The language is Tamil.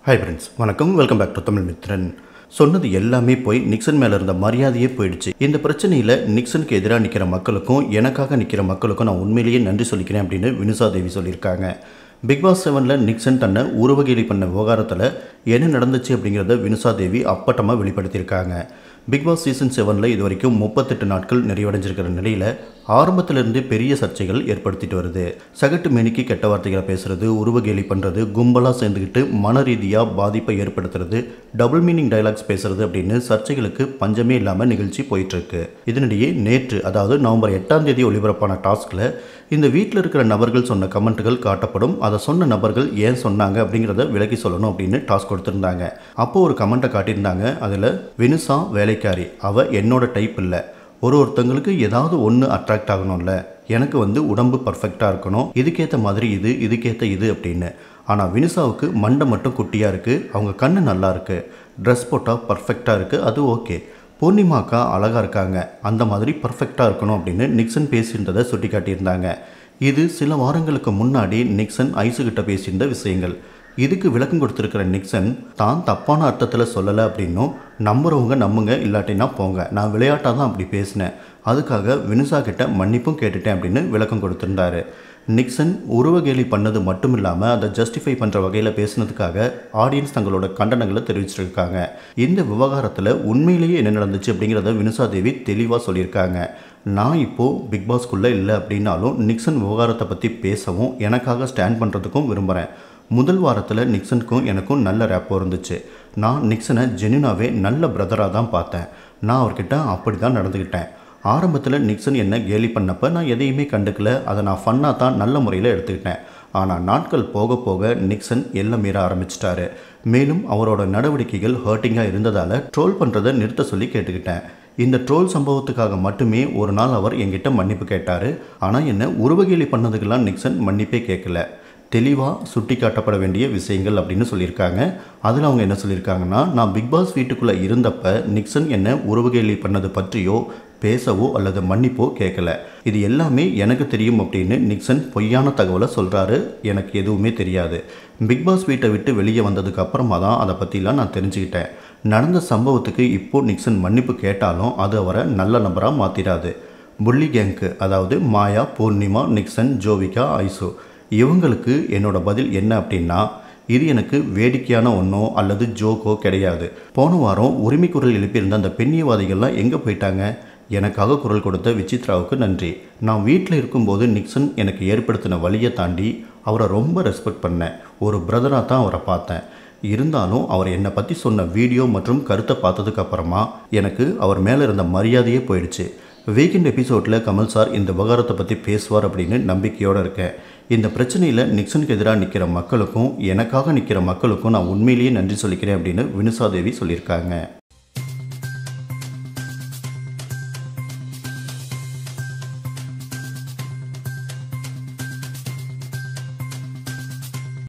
ஹாய் ஃப்ரெண்ட்ஸ் வணக்கம் welcome back to Tamil Mithran சொன்னது எல்லாமே போய் நிக்சன் மேலே இருந்த மரியாதையே போயிடுச்சு இந்த பிரச்சனையில் நிக்சனுக்கு எதிராக நிற்கிற மக்களுக்கும் எனக்காக நிற்கிற மக்களுக்கும் நான் உண்மையிலேயே நன்றி சொல்லிக்கிறேன் அப்படின்னு வினுசா தேவி சொல்லியிருக்காங்க பிக் பாஸ் செவனில் நிக்சன் தன்னை உருவகேலி பண்ண விவகாரத்தில் என்ன நடந்துச்சு அப்படிங்கிறத வினுசா தேவி அப்பட்டமாக வெளிப்படுத்தியிருக்காங்க பிக் பாஸ் சீசன் செவனில் இது வரைக்கும் முப்பத்தெட்டு நாட்கள் நிறைவடைஞ்சிருக்கிற நிலையில் ஆரம்பத்திலிருந்து பெரிய சர்ச்சைகள் ஏற்படுத்திட்டு வருது சகட்டு மேனிக்கு கெட்ட வார்த்தைகளை பேசுறது உருவகேலி பண்ணுறது கும்பலாக சேர்ந்துக்கிட்டு மன ரீதியாக பாதிப்பை ஏற்படுத்துறது டபுள் மீனிங் டயலாக்ஸ் பேசுறது அப்படின்னு சர்ச்சைகளுக்கு பஞ்சமே இல்லாமல் நிகழ்ச்சி போயிட்டுருக்கு இதனிடையே நேற்று அதாவது நவம்பர் எட்டாம் தேதி ஒளிபரப்பான டாஸ்கில் இந்த வீட்டில் இருக்கிற நபர்கள் சொன்ன கமெண்ட்டுகள் காட்டப்படும் அதை சொன்ன நபர்கள் ஏன் சொன்னாங்க அப்படிங்கிறத விலக்கி சொல்லணும் அப்படின்னு டாஸ்க் கொடுத்துருந்தாங்க அப்போ ஒரு கமெண்ட்டை காட்டியிருந்தாங்க அதில் வினுசா வேலைக்காரி அவ என்னோட டைப் இல்லை ஒரு ஒருத்தங்களுக்கு ஏதாவது ஒன்று அட்ராக்ட் ஆகணும்ல எனக்கு வந்து உடம்பு பர்ஃபெக்டாக இருக்கணும் இதுக்கேற்ற மாதிரி இது இதுக்கேற்ற இது அப்படின்னு ஆனால் வினுசாவுக்கு மண்டை மட்டும் குட்டியாக இருக்குது அவங்க கண்ணு நல்லா இருக்குது ட்ரெஸ் போட்டால் பர்ஃபெக்டாக இருக்குது அது ஓகே பூர்ணிமாக்கா அழகாக இருக்காங்க அந்த மாதிரி பர்ஃபெக்டாக இருக்கணும் அப்படின்னு நிக்சன் பேசியிருந்ததை சுட்டி காட்டியிருந்தாங்க இது சில வாரங்களுக்கு முன்னாடி நிக்சன் ஐசுகிட்ட பேசியிருந்த விஷயங்கள் இதுக்கு விளக்கம் கொடுத்துருக்கிற நிக்சன் தான் தப்பான அர்த்தத்தில் சொல்லலை அப்படின்னும் நம்புறவங்க நம்புங்க இல்லாட்டினா போங்க நான் விளையாட்டாக தான் அப்படி பேசினேன் அதுக்காக வினுசா கிட்ட மன்னிப்பும் கேட்டுட்டேன் அப்படின்னு விளக்கம் கொடுத்துருந்தாரு நிக்சன் உருவகேலி பண்ணது மட்டும் இல்லாமல் அதை ஜஸ்டிஃபை பண்ணுற வகையில் பேசினதுக்காக ஆடியன்ஸ் தங்களோட கண்டனங்களை தெரிவிச்சிருக்காங்க இந்த விவகாரத்தில் உண்மையிலேயே என்ன நடந்துச்சு அப்படிங்கிறத வினுசா தேவி தெளிவாக சொல்லியிருக்காங்க நான் இப்போது பிக் பாஸ்க்குள்ளே இல்லை அப்படின்னாலும் நிக்சன் விவகாரத்தை பற்றி பேசவும் எனக்காக ஸ்டாண்ட் பண்ணுறதுக்கும் விரும்புகிறேன் முதல் வாரத்தில் நிக்சனுக்கும் எனக்கும் நல்ல ரேப்போ இருந்துச்சு நான் நிக்சனை ஜெனினாவே நல்ல பிரதராக தான் பார்த்தேன் நான் அவர்கிட்ட அப்படி தான் நடந்துக்கிட்டேன் ஆரம்பத்தில் நிக்சன் என்ன கேலி பண்ணப்போ நான் எதையுமே கண்டுக்கல அதை நான் ஃபன்னாக தான் நல்ல முறையில் எடுத்துக்கிட்டேன் ஆனால் நாட்கள் போக போக நிக்சன் எல்லாம் மீற ஆரம்பிச்சிட்டாரு மேலும் அவரோட நடவடிக்கைகள் ஹர்ட்டிங்காக இருந்ததால் ட்ரோல் பண்ணுறதை நிறுத்த சொல்லி கேட்டுக்கிட்டேன் இந்த ட்ரோல் சம்பவத்துக்காக மட்டுமே ஒரு நாள் அவர் என்கிட்ட மன்னிப்பு கேட்டார் ஆனால் என்ன உருவகேலி பண்ணதுக்கெல்லாம் நிக்சன் மன்னிப்பே கேட்கல தெளிவாக சுட்டி காட்டப்பட வேண்டிய விஷயங்கள் அப்படின்னு சொல்லியிருக்காங்க அதில் அவங்க என்ன சொல்லியிருக்காங்கன்னா நான் பிக் பாஸ் வீட்டுக்குள்ளே இருந்தப்ப நிக்சன் என்ன உறவுகேலி பண்ணது பற்றியோ பேசவோ அல்லது மன்னிப்போ கேட்கல இது எல்லாமே எனக்கு தெரியும் அப்படின்னு நிக்சன் பொய்யான தகவலை சொல்கிறாரு எனக்கு எதுவுமே தெரியாது பிக் பாஸ் வீட்டை விட்டு வெளியே வந்ததுக்கு அப்புறமா தான் அதை பற்றிலாம் நான் தெரிஞ்சுக்கிட்டேன் நடந்த சம்பவத்துக்கு இப்போ நிக்சன் மன்னிப்பு கேட்டாலும் அது அவரை நல்ல நபராக மாற்றிடாது புள்ளி கேங்க்கு அதாவது மாயா பூர்ணிமா நிக்சன் ஜோவிகா ஐசு இவங்களுக்கு என்னோட பதில் என்ன அப்படின்னா இது எனக்கு வேடிக்கையான ஒன்றோ அல்லது ஜோக்கோ கிடையாது போன வாரம் உரிமை குரல் எழுப்பியிருந்த அந்த பெண்ணியவாதிகள்லாம் எங்கே போயிட்டாங்க எனக்காக குரல் கொடுத்த விசித்ராவுக்கு நன்றி நான் வீட்டில் இருக்கும்போது நிக்சன் எனக்கு ஏற்படுத்தின வழியை தாண்டி அவரை ரொம்ப ரெஸ்பெக்ட் பண்ணேன் ஒரு பிரதராக தான் அவரை பார்த்தேன் இருந்தாலும் அவர் என்னை பற்றி சொன்ன வீடியோ மற்றும் கருத்தை பார்த்ததுக்கு அப்புறமா எனக்கு அவர் மேலே இருந்த மரியாதையே போயிடுச்சு வீக்கெண்ட் எபிசோடில் கமல் சார் இந்த விவகாரத்தை பற்றி பேசுவார் அப்படின்னு நம்பிக்கையோடு இருக்கேன் இந்த பிரச்சனையில் நிக்சனுக்கு எதிராக நிற்கிற மக்களுக்கும் எனக்காக நிற்கிற மக்களுக்கும் நான் உண்மையிலேயே நன்றி சொல்லிக்கிறேன் அப்படின்னு வினுசா தேவி சொல்லியிருக்காங்க